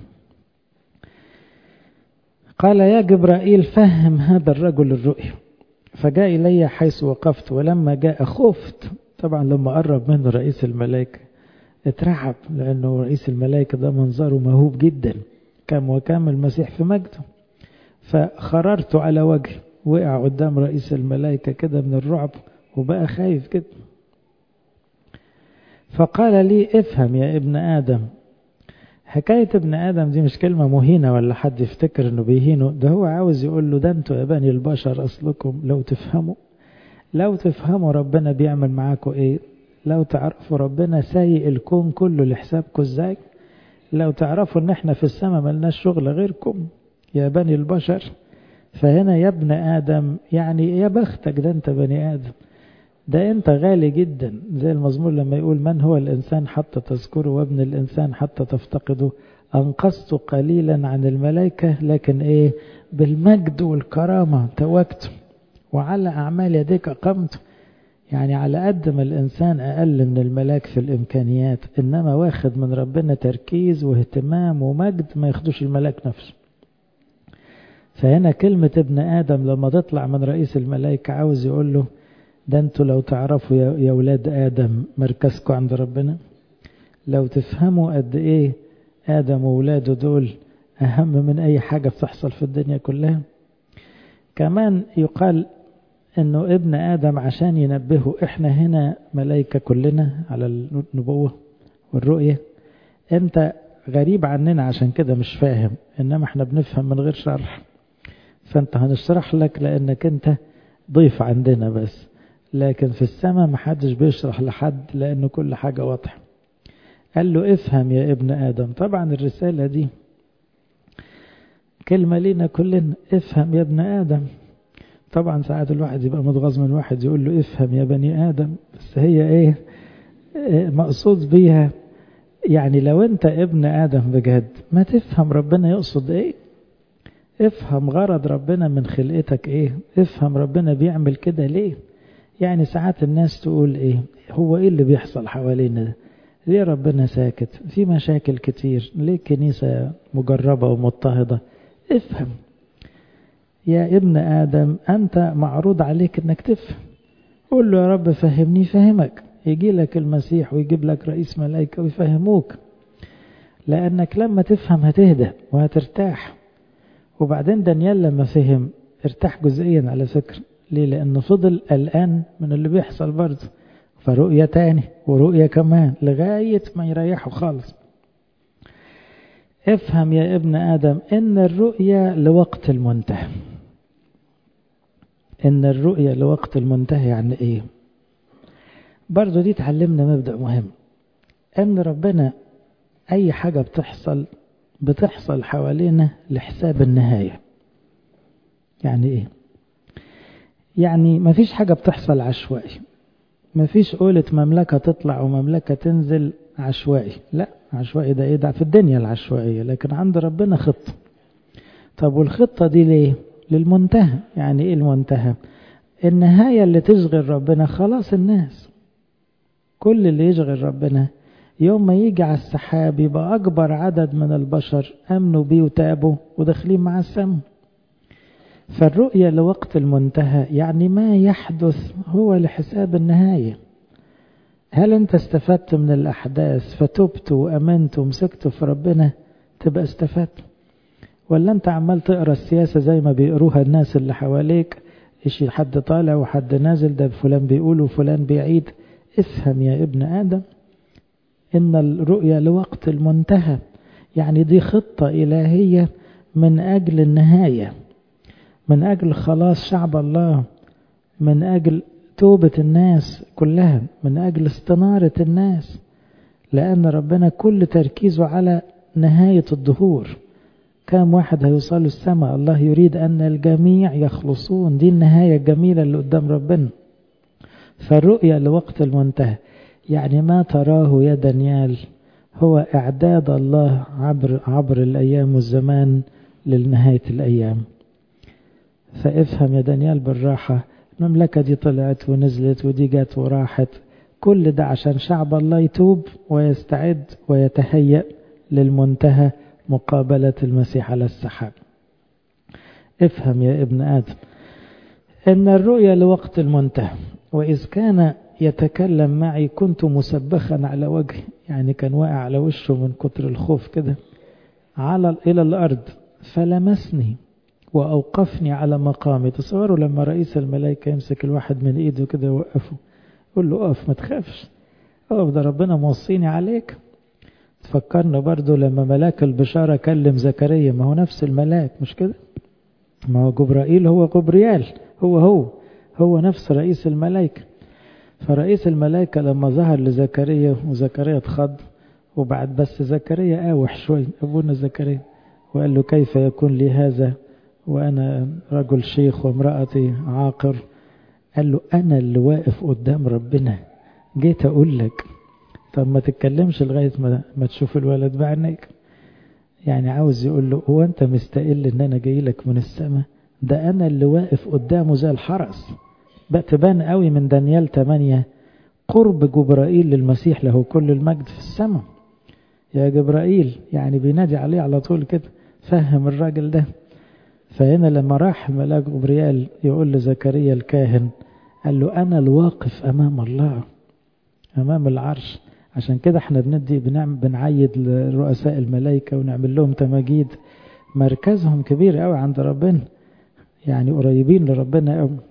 قال يا جبرائيل فهم هذا الرجل الرؤيا فجاء إلي حيث وقفت ولما جاء خفت طبعا لما قرب منه رئيس الملائكة اترعب لأنه رئيس الملائكة ده منظره مهوب جدا كم وكم المسيح في مجده فخررت على وجهي وقع قدام رئيس الملائكة كده من الرعب وبقى خايف كده فقال لي افهم يا ابن آدم حكاية ابن آدم دي مش كلمة مهينة ولا حد يفتكر انه بيهينه ده هو عاوز يقول له ده انتوا يا بني البشر اصلكم لو تفهموا لو تفهموا ربنا بيعمل معاكم ايه لو تعرفوا ربنا سايق الكون كله لحسابكم ازاي لو تعرفوا ان احنا في السماء ملناش شغل غيركم يا بني البشر فهنا يا ابن آدم يعني يا بختك ده انت بني آدم ده انت غالي جدا زي المزمور لما يقول من هو الإنسان حتى تذكره وابن الإنسان حتى تفتقده أنقذت قليلا عن الملائكة لكن ايه بالمجد والكرامة توجت وعلى أعمال يديك قمت يعني على قد ما الإنسان أقل من الملاك في الإمكانيات إنما واخد من ربنا تركيز واهتمام ومجد ما ياخدوش الملاك نفسه فهنا كلمة ابن آدم لما تطلع من رئيس الملائكة عاوز يقول له ده انتوا لو تعرفوا يا ولاد آدم مركزكم عند ربنا لو تفهموا قد ايه آدم وولاده دول أهم من أي حاجة بتحصل في الدنيا كلها كمان يقال انه ابن آدم عشان ينبهه احنا هنا ملائكة كلنا على النبوة والرؤية انت غريب عننا عشان كده مش فاهم انما احنا بنفهم من غير شرح فانت هنشرح لك لانك انت ضيف عندنا بس لكن في السماء محدش بيشرح لحد لأنه كل حاجة واضحة قال له افهم يا ابن آدم طبعا الرسالة دي كلمة لينا كلنا افهم يا ابن آدم طبعا ساعات الواحد يبقى متغاظ من واحد يقول له افهم يا بني آدم بس هي ايه مقصود بيها يعني لو انت ابن آدم بجد ما تفهم ربنا يقصد ايه افهم غرض ربنا من خلقتك ايه افهم ربنا بيعمل كده ليه يعني ساعات الناس تقول ايه هو ايه اللي بيحصل حوالينا ده ليه ربنا ساكت في مشاكل كتير ليه الكنيسة مجربة ومضطهدة افهم يا ابن آدم أنت معروض عليك أنك تفهم قول له يا رب فهمني فهمك يجي لك المسيح ويجيب لك رئيس ملائكة ويفهموك لأنك لما تفهم هتهدى وهترتاح وبعدين دانيال لما فهم ارتاح جزئيا على فكرة ليه لأنه فضل قلقان من اللي بيحصل برضه فرؤية تاني ورؤية كمان لغاية ما يريحوا خالص افهم يا ابن آدم إن الرؤية لوقت المنتهى إن الرؤية لوقت المنتهى يعني إيه برضو دي تعلمنا مبدأ مهم إن ربنا أي حاجة بتحصل بتحصل حوالينا لحساب النهاية يعني إيه يعني ما فيش حاجة بتحصل عشوائي ما فيش قولة مملكة تطلع ومملكة تنزل عشوائي لا عشوائي ده ايه ده في الدنيا العشوائية لكن عند ربنا خطة طب والخطة دي ليه للمنتهى يعني ايه المنتهى النهاية اللي تشغل ربنا خلاص الناس كل اللي يشغل ربنا يوم ما يجي على السحاب يبقى أكبر عدد من البشر أمنوا بيه وتابوا وداخلين مع السم فالرؤية لوقت المنتهى يعني ما يحدث هو لحساب النهاية هل انت استفدت من الأحداث فتبت وأمنت ومسكت في ربنا تبقى استفدت ولا انت عمال تقرأ السياسة زي ما بيقروها الناس اللي حواليك إيش حد طالع وحد نازل ده فلان بيقول وفلان بيعيد افهم يا ابن آدم إن الرؤية لوقت المنتهى يعني دي خطة إلهية من أجل النهاية من أجل خلاص شعب الله من أجل توبة الناس كلها من أجل استنارة الناس لأن ربنا كل تركيزه على نهاية الظهور كم واحد هيوصلوا السماء الله يريد أن الجميع يخلصون دي النهاية الجميلة اللي قدام ربنا فالرؤية لوقت المنتهى يعني ما تراه يا دانيال هو إعداد الله عبر, عبر الأيام والزمان لنهاية الأيام فافهم يا دانيال بالراحة المملكة دي طلعت ونزلت ودي جت وراحت كل ده عشان شعب الله يتوب ويستعد ويتهيأ للمنتهى مقابلة المسيح على السحاب افهم يا ابن آدم إن الرؤيا لوقت المنتهى وإذ كان يتكلم معي كنت مسبخا على وجهي يعني كان واقع على وشه من كتر الخوف كده على إلى الأرض فلمسني وأوقفني على مقامي تصوروا لما رئيس الملائكة يمسك الواحد من إيده كده يوقفه يقول له أقف ما تخافش أقف ده ربنا موصيني عليك تفكرنا برضو لما ملاك البشارة كلم زكريا ما هو نفس الملاك مش كده ما هو جبرائيل هو جبريال هو هو هو نفس رئيس الملائكة فرئيس الملائكة لما ظهر لزكريا وزكريا اتخض وبعد بس زكريا آوح شوي أبونا زكريا وقال له كيف يكون لي هذا وأنا رجل شيخ وامرأتي عاقر قال له أنا اللي واقف قدام ربنا جيت أقول لك طب ما تتكلمش لغاية ما, ما تشوف الولد بعينيك يعني عاوز يقول له هو أنت مستقل إن أنا جاي لك من السماء ده أنا اللي واقف قدامه زي الحرس بقى تبان قوي من دانيال 8 قرب جبرائيل للمسيح له كل المجد في السماء يا جبرائيل يعني بينادي عليه على طول كده فهم الراجل ده فهنا لما راح ملاك جبريال يقول لزكريا الكاهن قال له أنا الواقف أمام الله أمام العرش عشان كده احنا بندي بنعمل بنعيد لرؤساء الملائكة ونعمل لهم تماجيد مركزهم كبير قوي عند ربنا يعني قريبين لربنا قوي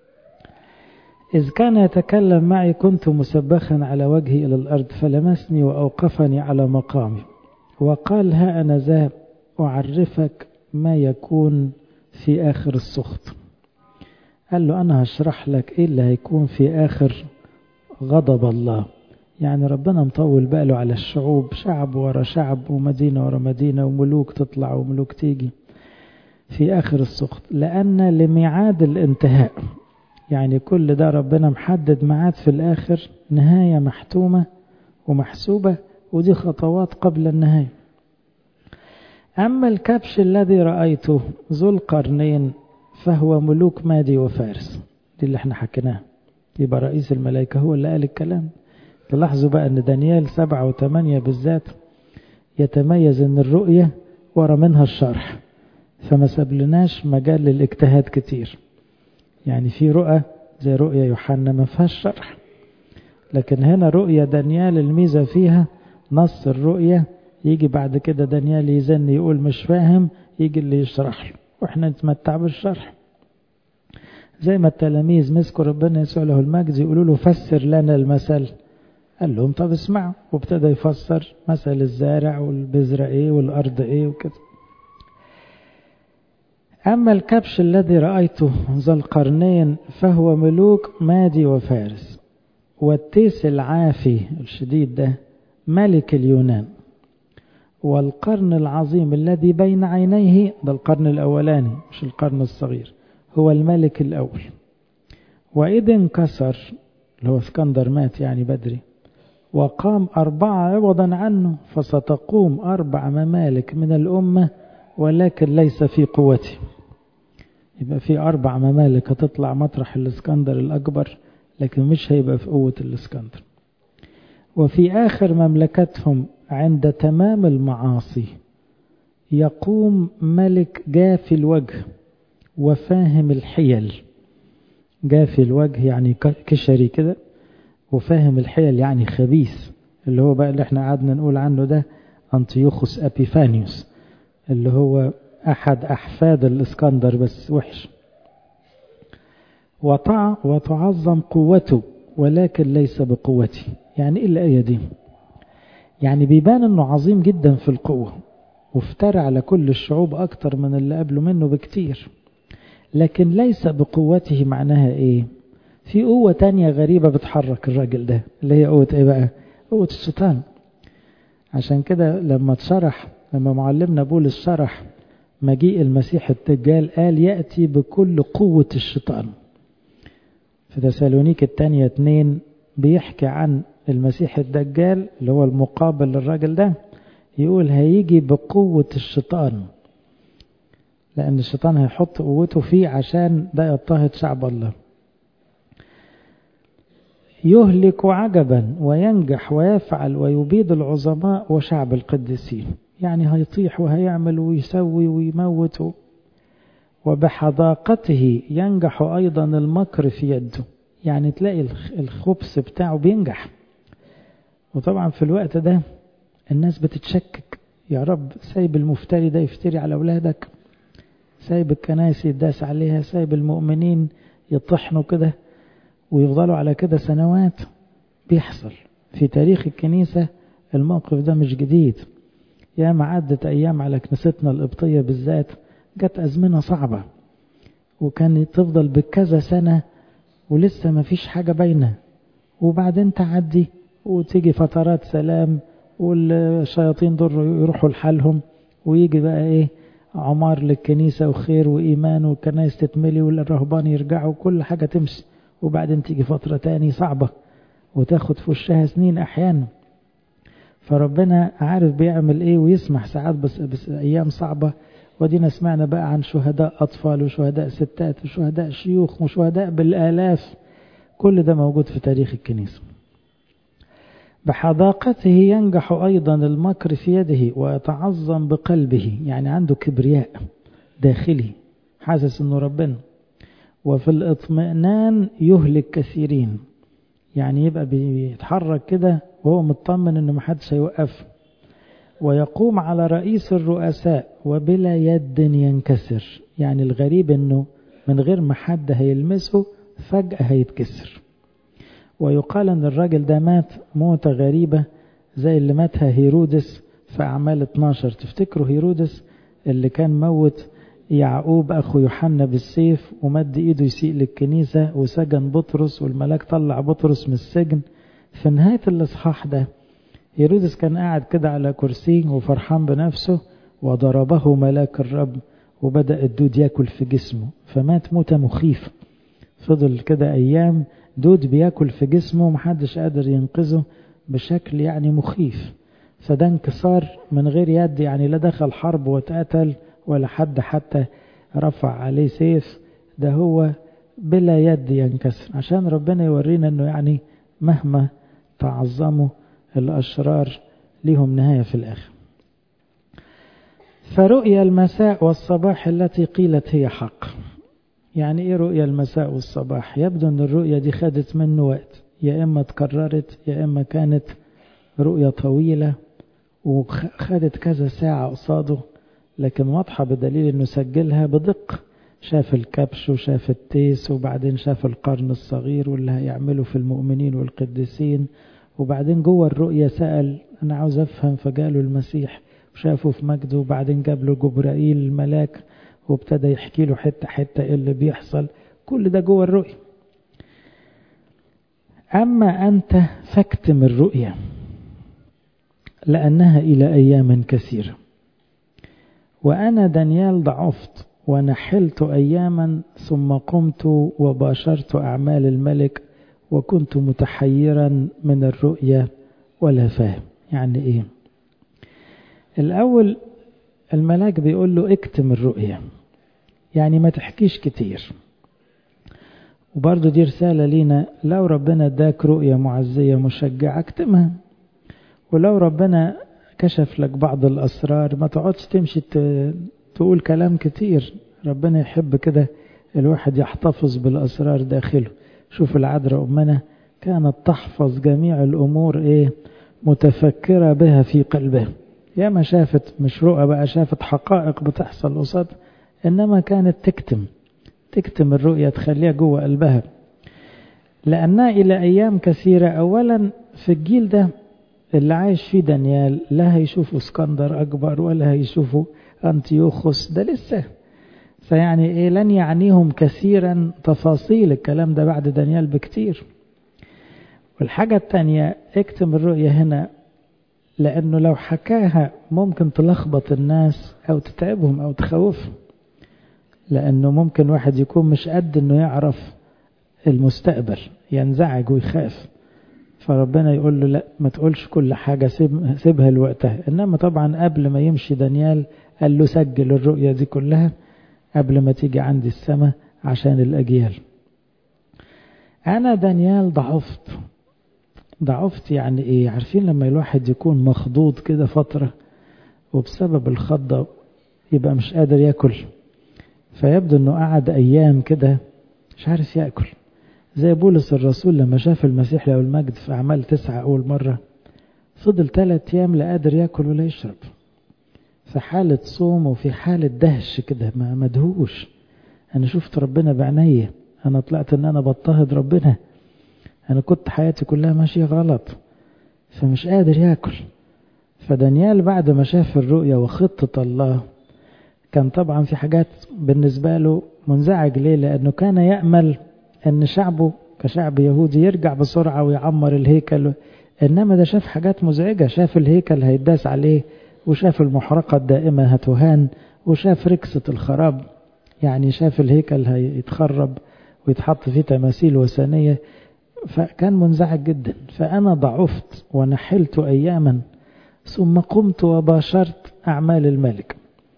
إذ كان يتكلم معي كنت مسبخا على وجهي إلى الأرض فلمسني وأوقفني على مقامي وقال ها أنا ذا أعرفك ما يكون في آخر السخط قال له أنا هشرح لك إيه اللي هيكون في آخر غضب الله يعني ربنا مطول باله على الشعوب شعب ورا شعب ومدينة ورا مدينة وملوك تطلع وملوك تيجي في آخر السخط لأن لميعاد الانتهاء يعني كل ده ربنا محدد ميعاد في الآخر نهاية محتومة ومحسوبة ودي خطوات قبل النهاية أما الكبش الذي رأيته ذو القرنين فهو ملوك مادي وفارس دي اللي احنا حكيناها يبقى رئيس الملائكة هو اللي قال الكلام تلاحظوا بقى ان دانيال سبعة وثمانية بالذات يتميز ان الرؤية ورا منها الشرح فما سبلناش مجال للاجتهاد كتير يعني في رؤى زي رؤية يوحنا ما فيهاش شرح لكن هنا رؤية دانيال الميزة فيها نص الرؤية يجي بعد كده دانيال يزن يقول مش فاهم يجي اللي يشرح له واحنا نتمتع بالشرح زي ما التلاميذ مسكوا ربنا يسوع له المجد يقولوا له فسر لنا المثل قال لهم طب اسمعوا وابتدى يفسر مثل الزارع والبذرة ايه والارض ايه وكده أما الكبش الذي رأيته ذا القرنين فهو ملوك مادي وفارس والتيس العافي الشديد ده ملك اليونان والقرن العظيم الذي بين عينيه ده القرن الأولاني مش القرن الصغير هو الملك الأول وإذ انكسر اللي هو اسكندر مات يعني بدري وقام أربعة عوضا عنه فستقوم أربع ممالك من الأمة ولكن ليس في قوتي يبقى في أربع ممالك هتطلع مطرح الاسكندر الأكبر لكن مش هيبقى في قوة الاسكندر وفي آخر مملكتهم عند تمام المعاصي يقوم ملك جافي الوجه وفاهم الحيل جافي الوجه يعني كشري كده وفاهم الحيل يعني خبيث اللي هو بقى اللي احنا قعدنا نقول عنه ده أنطيوخوس أبيفانيوس اللي هو أحد أحفاد الإسكندر بس وحش وطع وتعظم قوته ولكن ليس بقوتي يعني إيه الآية دي يعني بيبان أنه عظيم جدا في القوة وافترى على كل الشعوب أكتر من اللي قبله منه بكتير لكن ليس بقوته معناها إيه في قوة تانية غريبة بتحرك الراجل ده اللي هي قوة إيه بقى قوة الشيطان عشان كده لما اتشرح لما معلمنا بولس شرح مجيء المسيح الدجال قال يأتي بكل قوة الشيطان في تسالونيك الثانية اتنين بيحكي عن المسيح الدجال اللي هو المقابل للراجل ده يقول هيجي بقوة الشيطان لأن الشيطان هيحط قوته فيه عشان ده يضطهد شعب الله يهلك عجبا وينجح ويفعل ويبيد العظماء وشعب القديسين يعني هيطيح وهيعمل ويسوي ويموت وبحذاقته ينجح أيضا المكر في يده يعني تلاقي الخبث بتاعه بينجح وطبعا في الوقت ده الناس بتتشكك يا رب سايب المفتري ده يفتري على أولادك سايب الكنائس يداس عليها سايب المؤمنين يطحنوا كده ويفضلوا على كده سنوات بيحصل في تاريخ الكنيسة الموقف ده مش جديد يا ما عدت أيام على كنيستنا القبطية بالذات جت أزمنة صعبة وكان تفضل بكذا سنة ولسه ما فيش حاجة باينة وبعدين تعدي وتيجي فترات سلام والشياطين دول يروحوا لحالهم ويجي بقى ايه عمار للكنيسة وخير وإيمان والكنائس تتملي والرهبان يرجعوا كل حاجة تمشي وبعدين تيجي فترة تاني صعبة وتاخد في وشها سنين أحيانا فربنا عارف بيعمل ايه ويسمح ساعات بس, بس أيام صعبة ودينا سمعنا بقى عن شهداء أطفال وشهداء ستات وشهداء شيوخ وشهداء بالآلاف كل ده موجود في تاريخ الكنيسة بحذاقته ينجح أيضا المكر في يده ويتعظم بقلبه يعني عنده كبرياء داخلي حاسس أنه ربنا وفي الاطمئنان يهلك كثيرين يعني يبقى بيتحرك كده وهو مطمن أنه محدش هيوقفه ويقوم على رئيس الرؤساء وبلا يد ينكسر يعني الغريب أنه من غير ما حد هيلمسه فجأة هيتكسر ويقال أن الراجل ده مات موتة غريبة زي اللي ماتها هيرودس في أعمال 12 تفتكروا هيرودس اللي كان موت يعقوب أخو يوحنا بالسيف ومد إيده يسيء للكنيسة وسجن بطرس والملاك طلع بطرس من السجن في نهاية الإصحاح ده هيرودس كان قاعد كده على كرسي وفرحان بنفسه وضربه ملاك الرب وبدأ الدود ياكل في جسمه فمات موتة مخيفة فضل كده أيام دود بياكل في جسمه ومحدش قادر ينقذه بشكل يعني مخيف فده انكسار من غير يد يعني لا دخل حرب واتقتل ولا حد حتى رفع عليه سيف ده هو بلا يد ينكسر عشان ربنا يورينا انه يعني مهما تعظموا الأشرار لهم نهاية في الآخر فرؤيا المساء والصباح التي قيلت هي حق يعني ايه رؤيا المساء والصباح يبدو ان الرؤيا دي خدت منه وقت يا اما تكررت يا اما كانت رؤيا طويلة وخدت كذا ساعة قصاده لكن واضحة بدليل انه سجلها بدقة شاف الكبش وشاف التيس وبعدين شاف القرن الصغير واللي هيعمله في المؤمنين والقديسين وبعدين جوه الرؤيا سأل أنا عاوز أفهم فجاله المسيح وشافه في مجده وبعدين جاب له جبرائيل الملاك وابتدى يحكي له حتة حتة إيه اللي بيحصل كل ده جوه الرؤيا أما أنت فاكتم الرؤيا لأنها إلى أيام كثيرة وأنا دانيال ضعفت ونحلت أياما ثم قمت وباشرت أعمال الملك وكنت متحيرا من الرؤيا ولا فاهم يعني ايه الاول الملاك بيقول له اكتم الرؤيا يعني ما تحكيش كتير وبرضه دي رسالة لينا لو ربنا اداك رؤية معزية مشجعة اكتمها ولو ربنا كشف لك بعض الأسرار ما تقعدش تمشي تقول كلام كتير ربنا يحب كده الواحد يحتفظ بالأسرار داخله شوف العذراء أمنا كانت تحفظ جميع الأمور إيه متفكرة بها في قلبها يا ما شافت مش رؤى بقى شافت حقائق بتحصل قصاد إنما كانت تكتم تكتم الرؤية تخليها جوه قلبها لأنها إلى أيام كثيرة أولا في الجيل ده اللي عايش فيه دانيال لا هيشوفوا اسكندر أكبر ولا هيشوفوا أنتيوخوس ده لسه فيعني إيه لن يعنيهم كثيرا تفاصيل الكلام ده بعد دانيال بكتير والحاجة التانية اكتم الرؤية هنا لأنه لو حكاها ممكن تلخبط الناس أو تتعبهم أو تخوفهم لأنه ممكن واحد يكون مش قد أنه يعرف المستقبل ينزعج ويخاف فربنا يقول له لا ما تقولش كل حاجة سيب سيبها لوقتها إنما طبعا قبل ما يمشي دانيال قال له سجل الرؤية دي كلها قبل ما تيجي عندي السماء عشان الأجيال أنا دانيال ضعفت ضعفت يعني إيه عارفين لما الواحد يكون مخضوض كده فترة وبسبب الخضة يبقى مش قادر ياكل فيبدو أنه قعد أيام كده مش عارف يأكل زي بولس الرسول لما شاف المسيح له المجد في أعمال تسعة أول مرة فضل ثلاث أيام لا قادر ياكل ولا يشرب في حالة صوم وفي حالة دهش كده ما مدهوش أنا شفت ربنا بعينيا أنا طلعت إن أنا بضطهد ربنا أنا كنت حياتي كلها ماشية غلط فمش قادر ياكل فدانيال بعد ما شاف الرؤية وخطة الله كان طبعا في حاجات بالنسبة له منزعج ليه لأنه كان يأمل أن شعبه كشعب يهودي يرجع بسرعة ويعمر الهيكل إنما ده شاف حاجات مزعجة شاف الهيكل هيداس عليه وشاف المحرقة الدائمة هتهان وشاف ركسة الخراب يعني شاف الهيكل هيتخرب ويتحط فيه تماثيل وثنية فكان منزعج جدا فأنا ضعفت ونحلت أياما ثم قمت وباشرت أعمال الملك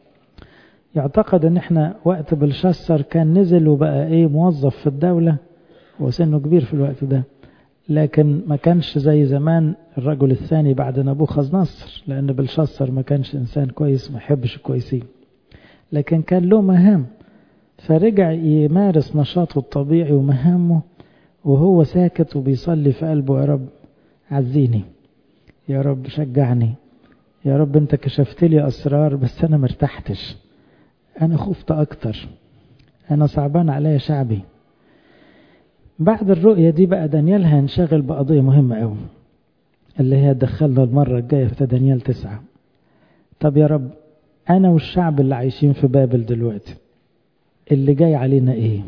يعتقد ان احنا وقت بلشسر كان نزل وبقى ايه موظف في الدولة وسنه كبير في الوقت ده لكن ما كانش زي زمان الرجل الثاني بعد نبوخذ نصر لان بلشسر ما كانش انسان كويس ما يحبش الكويسين لكن كان له مهام فرجع يمارس نشاطه الطبيعي ومهامه وهو ساكت وبيصلي في قلبه يا رب عزيني يا رب شجعني يا رب انت كشفت لي اسرار بس انا مرتحتش أنا خفت أكتر أنا صعبان عليا شعبي بعد الرؤية دي بقى دانيال هينشغل بقضية مهمة أوي اللي هي دخلنا المرة الجاية في دانيال تسعة طب يا رب أنا والشعب اللي عايشين في بابل دلوقتي اللي جاي علينا إيه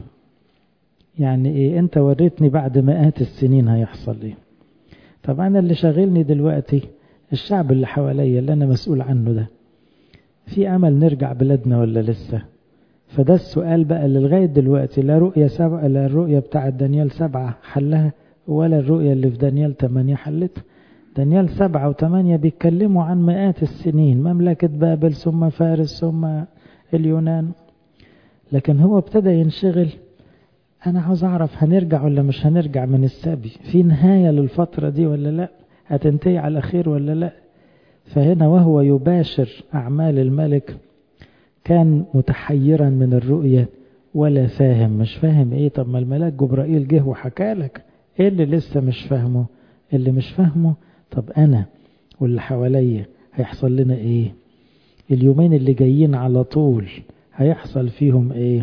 يعني إيه أنت وريتني بعد مئات السنين هيحصل إيه طب أنا اللي شاغلني دلوقتي الشعب اللي حواليا اللي أنا مسؤول عنه ده في أمل نرجع بلادنا ولا لسه فده السؤال بقى اللي لغاية دلوقتي لا رؤية سبعة لا الرؤية بتاعة دانيال سبعة حلها ولا الرؤية اللي في دانيال تمانية حلتها دانيال سبعة وثمانية بيتكلموا عن مئات السنين مملكة بابل ثم فارس ثم اليونان لكن هو ابتدى ينشغل أنا عاوز أعرف هنرجع ولا مش هنرجع من السبي في نهاية للفترة دي ولا لا هتنتهي على خير ولا لا فهنا وهو يباشر أعمال الملك كان متحيرا من الرؤية ولا فاهم مش فاهم ايه طب ما الملاك جبرائيل جه وحكى لك ايه اللي لسه مش فاهمه اللي مش فاهمه طب انا واللي حواليا هيحصل لنا ايه اليومين اللي جايين على طول هيحصل فيهم ايه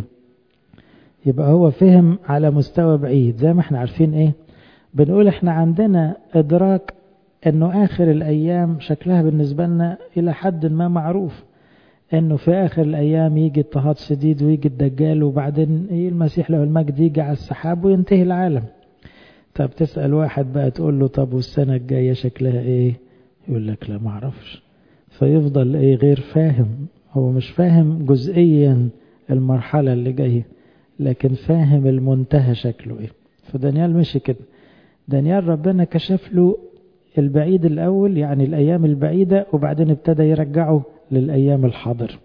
يبقى هو فهم على مستوى بعيد زي ما احنا عارفين ايه بنقول احنا عندنا ادراك انه اخر الايام شكلها بالنسبة لنا الى حد ما معروف انه في اخر الايام يجي اضطهاد شديد ويجي الدجال وبعدين المسيح له المجد يجي على السحاب وينتهي العالم طب تسأل واحد بقى تقول له طب والسنة الجاية شكلها ايه يقول لك لا معرفش فيفضل ايه غير فاهم هو مش فاهم جزئيا المرحلة اللي جاية لكن فاهم المنتهى شكله ايه فدانيال مشي كده دانيال ربنا كشف له البعيد الأول يعني الأيام البعيدة وبعدين ابتدى يرجعه للأيام الحاضر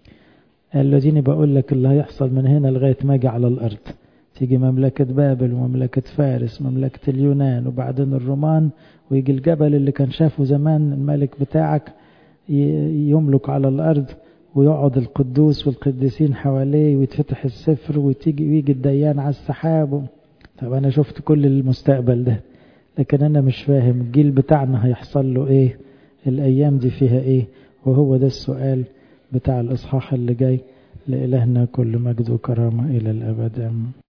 الذين بقول لك اللي هيحصل من هنا لغاية ما اجي على الأرض تيجي مملكة بابل ومملكة فارس مملكة اليونان وبعدين الرومان ويجي الجبل اللي كان شافه زمان الملك بتاعك يملك على الأرض ويقعد القدوس والقديسين حواليه ويتفتح السفر وتيجي ويجي الديان على السحاب طب أنا شفت كل المستقبل ده لكن أنا مش فاهم الجيل بتاعنا هيحصل له إيه الأيام دي فيها إيه وهو ده السؤال بتاع الإصحاح اللي جاي لإلهنا كل مجد وكرامة إلى الأبد